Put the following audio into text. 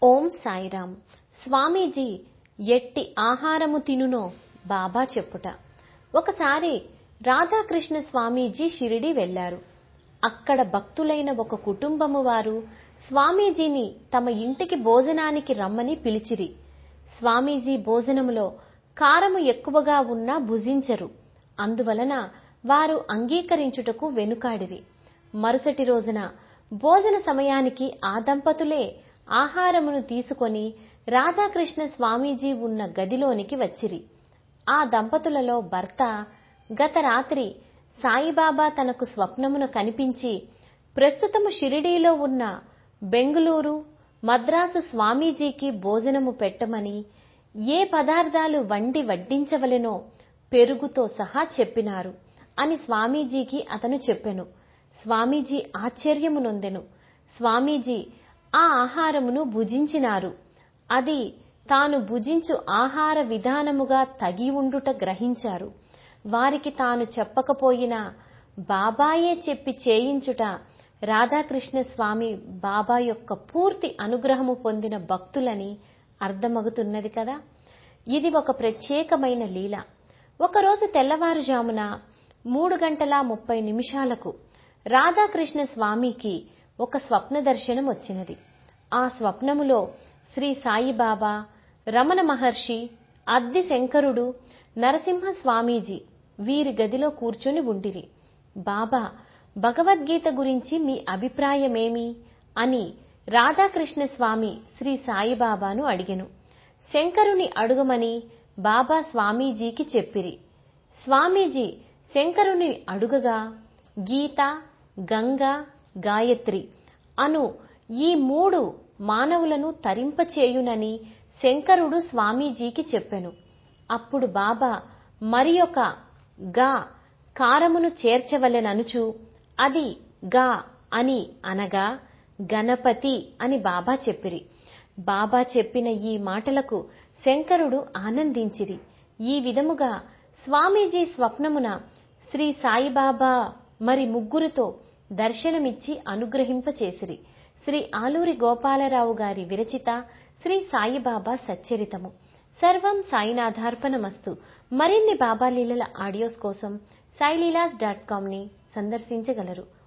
ఓం సాయిరాం స్వామీజీ ఎట్టి ఆహారము తినునో బాబా చెప్పుట ఒకసారి రాధాకృష్ణ స్వామీజీ షిరిడీ వెళ్లారు అక్కడ భక్తులైన ఒక కుటుంబము వారు స్వామీజీని తమ ఇంటికి భోజనానికి రమ్మని పిలిచిరి స్వామీజీ భోజనములో కారము ఎక్కువగా ఉన్నా భుజించరు అందువలన వారు అంగీకరించుటకు వెనుకాడిరి మరుసటి రోజున భోజన సమయానికి ఆ దంపతులే ఆహారమును తీసుకొని రాధాకృష్ణ స్వామీజీ ఉన్న గదిలోనికి వచ్చిరి ఆ దంపతులలో భర్త గత రాత్రి సాయిబాబా తనకు స్వప్నమున కనిపించి ప్రస్తుతము షిరిడీలో ఉన్న బెంగుళూరు మద్రాసు స్వామీజీకి భోజనము పెట్టమని ఏ పదార్థాలు వండి వడ్డించవలెనో పెరుగుతో సహా చెప్పినారు అని స్వామీజీకి అతను చెప్పెను స్వామీజీ ఆశ్చర్యము నొందెను స్వామీజీ ఆ ఆహారమును భుజించినారు అది తాను భుజించు ఆహార విధానముగా తగి ఉండుట గ్రహించారు వారికి తాను చెప్పకపోయినా బాబాయే చెప్పి చేయించుట రాధాకృష్ణ స్వామి బాబా యొక్క పూర్తి అనుగ్రహము పొందిన భక్తులని అర్థమగుతున్నది కదా ఇది ఒక ప్రత్యేకమైన లీల ఒకరోజు తెల్లవారుజామున మూడు గంటల ముప్పై నిమిషాలకు రాధాకృష్ణ స్వామికి ఒక స్వప్న దర్శనం వచ్చినది ఆ స్వప్నములో శ్రీ సాయిబాబా రమణ మహర్షి అద్ది శంకరుడు నరసింహ స్వామీజీ వీరి గదిలో కూర్చొని ఉండిరి బాబా భగవద్గీత గురించి మీ అభిప్రాయమేమి అని రాధాకృష్ణ స్వామి శ్రీ సాయిబాబాను అడిగెను శంకరుని అడుగమని బాబా స్వామీజీకి చెప్పిరి స్వామీజీ శంకరుని అడుగగా గీత గంగ గాయత్రి అను ఈ మూడు మానవులను తరింపచేయునని శంకరుడు స్వామీజీకి చెప్పెను అప్పుడు బాబా మరి ఒక గా కారమును చేర్చవలెననుచు అది గా అని అనగా గణపతి అని బాబా చెప్పిరి బాబా చెప్పిన ఈ మాటలకు శంకరుడు ఆనందించిరి ఈ విధముగా స్వామీజీ స్వప్నమున శ్రీ సాయిబాబా మరి ముగ్గురితో దర్శనమిచ్చి అనుగ్రహింపచేసిరి శ్రీ ఆలూరి గోపాలరావు గారి విరచిత శ్రీ సాయిబాబా సచ్చరితము సర్వం సాయినాథార్పణమస్తు మరిన్ని బాబా లీలల ఆడియోస్ కోసం సాయిలీలాస్ డాట్ కామ్ ని సందర్శించగలరు